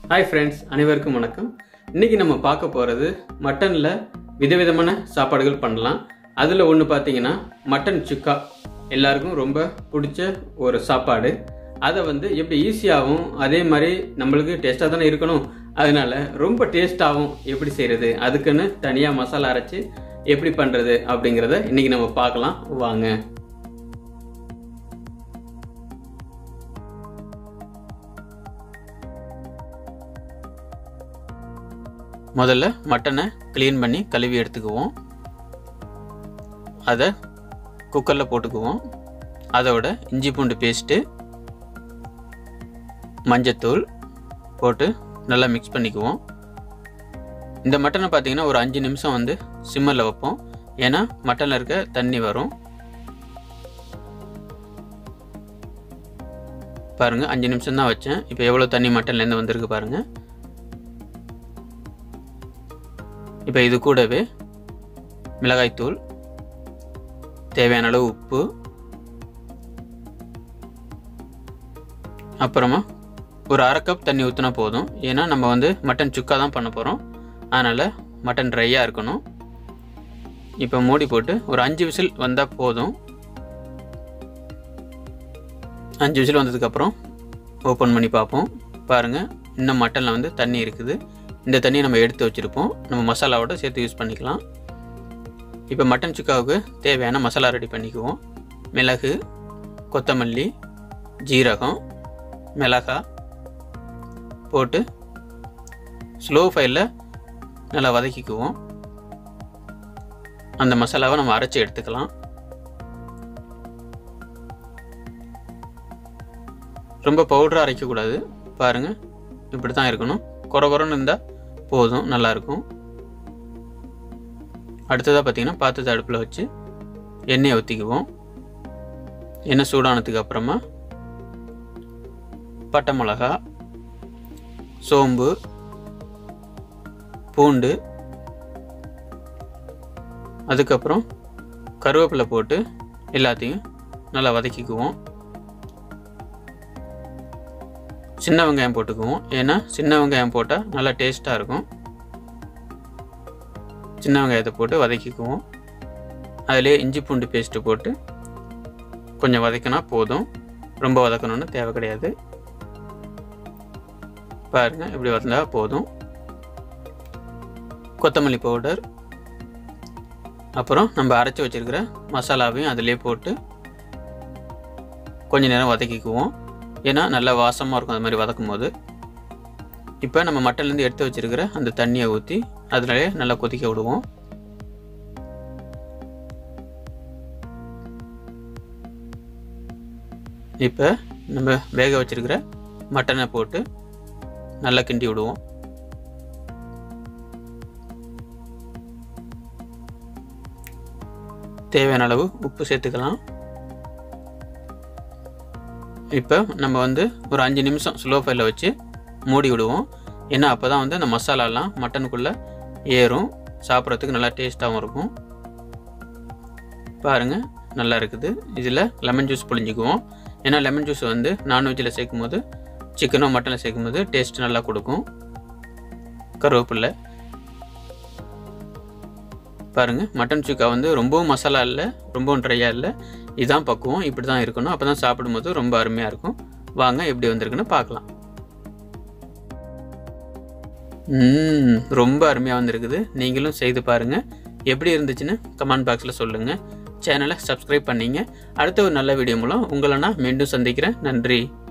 hi friends அனைவருக்கும் வணக்கம் இன்னைக்கு நம்ம பார்க்க போகிறது மட்டனில் விதவிதமான சாப்பாடுகள் பண்ணலாம் அதில் ஒன்று பார்த்தீங்கன்னா மட்டன் சுக்கா எல்லாருக்கும் ரொம்ப பிடிச்ச ஒரு சாப்பாடு அதை வந்து எப்படி ஈஸியாகவும் அதே மாதிரி நம்மளுக்கு டேஸ்ட்டாக தானே இருக்கணும் அதனால ரொம்ப டேஸ்ட்டாகவும் எப்படி செய்கிறது அதுக்குன்னு தனியாக மசாலா அரைச்சி எப்படி பண்ணுறது அப்படிங்கிறத இன்னைக்கு நம்ம பார்க்கலாம் வாங்க முதல்ல மட்டனை க்ளீன் பண்ணி கழுவி எடுத்துக்குவோம் அதை குக்கரில் போட்டுக்குவோம் அதோட இஞ்சி பூண்டு பேஸ்ட்டு மஞ்சத்தூள் போட்டு நல்லா மிக்ஸ் பண்ணிக்குவோம் இந்த மட்டனை பார்த்தீங்கன்னா ஒரு அஞ்சு நிமிஷம் வந்து சிம்மரில் வைப்போம் ஏன்னா மட்டனில் இருக்க தண்ணி வரும் பாருங்க அஞ்சு நிமிஷம் தான் வச்சேன் இப்போ எவ்வளோ தண்ணி மட்டன்லேருந்து வந்திருக்கு பாருங்கள் இப்போ இது கூடவே மிளகாய்த்தூள் தேவையான அளவு உப்பு அப்புறமா ஒரு அரை கப் தண்ணி ஊற்றினா போதும் ஏன்னா நம்ம வந்து மட்டன் சுக்கா தான் பண்ண போகிறோம் அதனால் மட்டன் ட்ரையாக இருக்கணும் இப்போ மூடி போட்டு ஒரு அஞ்சு விசில் வந்தால் போதும் அஞ்சு விசில் வந்ததுக்கப்புறம் ஓப்பன் பண்ணி பார்ப்போம் பாருங்கள் இன்னும் மட்டனில் வந்து தண்ணி இருக்குது இந்த தண்ணியை நம்ம எடுத்து வச்சுருப்போம் நம்ம மசாலாவோட சேர்த்து யூஸ் பண்ணிக்கலாம் இப்போ மட்டன் சுக்காவுக்கு தேவையான மசாலா ரெடி பண்ணிக்குவோம் மிளகு கொத்தமல்லி ஜீரகம் மிளகாய் போட்டு ஸ்லோ ஃபயரில் நல்லா வதக்கிக்குவோம் அந்த மசாலாவை நம்ம அரைச்சி எடுத்துக்கலாம் ரொம்ப பவுடராக அரைக்கக்கூடாது பாருங்கள் இப்படி தான் இருக்கணும் குறை குறைன்னு இருந்தால் போதும் நல்லாயிருக்கும் அடுத்ததாக பார்த்தீங்கன்னா பாத்திரத்தை அடுப்பில் வச்சு எண்ணெயை ஊற்றிக்குவோம் எண்ணெய் சூடானதுக்கு அப்புறமா பட்டை மிளகா சோம்பு பூண்டு அதுக்கப்புறம் கருவேப்பிலை போட்டு எல்லாத்தையும் நல்லா வதக்கிக்குவோம் சின்ன வெங்காயம் போட்டுக்குவோம் ஏன்னா சின்ன வெங்காயம் போட்டால் நல்லா டேஸ்ட்டாக இருக்கும் சின்ன வெங்காயத்தை போட்டு வதக்கிக்குவோம் அதிலே இஞ்சி பூண்டு பேஸ்ட்டு போட்டு கொஞ்சம் வதக்கினா போதும் ரொம்ப வதக்கணும்னு தேவை கிடையாது பாருங்கள் இப்படி வந்தால் போதும் கொத்தமல்லி பவுடர் அப்புறம் நம்ம அரைச்சி வச்சுருக்கிற மசாலாவையும் அதிலே போட்டு கொஞ்ச நேரம் வதக்கிக்குவோம் ஏன்னா நல்லா வாசமாக இருக்கும் அது மாதிரி வதக்கும் போது இப்போ நம்ம மட்டன்லேருந்து எடுத்து வச்சுருக்கிற அந்த தண்ணியை ஊற்றி அதிலே நல்லா கொதிக்க விடுவோம் இப்போ நம்ம வேக வச்சுருக்கிற மட்டனை போட்டு நல்லா கிண்டி விடுவோம் தேவையான அளவு உப்பு சேர்த்துக்கலாம் இப்போ நம்ம வந்து ஒரு அஞ்சு நிமிஷம் ஸ்லோ ஃபயரில் வச்சு மூடி விடுவோம் ஏன்னா அப்போ தான் வந்து அந்த மசாலாலாம் மட்டனுக்குள்ளே ஏறும் சாப்பிட்றதுக்கு நல்லா டேஸ்ட்டாகவும் இருக்கும் பாருங்கள் நல்லா இருக்குது இதில் லெமன் ஜூஸ் புழிஞ்சிக்குவோம் ஏன்னா லெமன் ஜூஸ் வந்து நான்வெஜ்ஜில் சேர்க்கும் போது சிக்கனோ மட்டனில் சேர்க்கும் போது டேஸ்ட் நல்லா கொடுக்கும் கருவேப்பில்லை பாருங்கள் மட்டன் சுக்கா வந்து ரொம்பவும் மசாலா இல்லை ரொம்பவும் ட்ரையாக இல்லை இதுதான் பக்குவம் இப்படி தான் இருக்கணும் அப்போ தான் சாப்பிடும்போது ரொம்ப அருமையாக இருக்கும் வாங்க எப்படி வந்திருக்குன்னு பார்க்கலாம் ரொம்ப அருமையாக வந்திருக்குது நீங்களும் செய்து பாருங்கள் எப்படி இருந்துச்சுன்னு கமெண்ட் பாக்ஸில் சொல்லுங்கள் சேனலை சப்ஸ்கிரைப் பண்ணிங்க அடுத்த ஒரு நல்ல வீடியோ மூலம் உங்களை நான் மீண்டும் சந்திக்கிறேன் நன்றி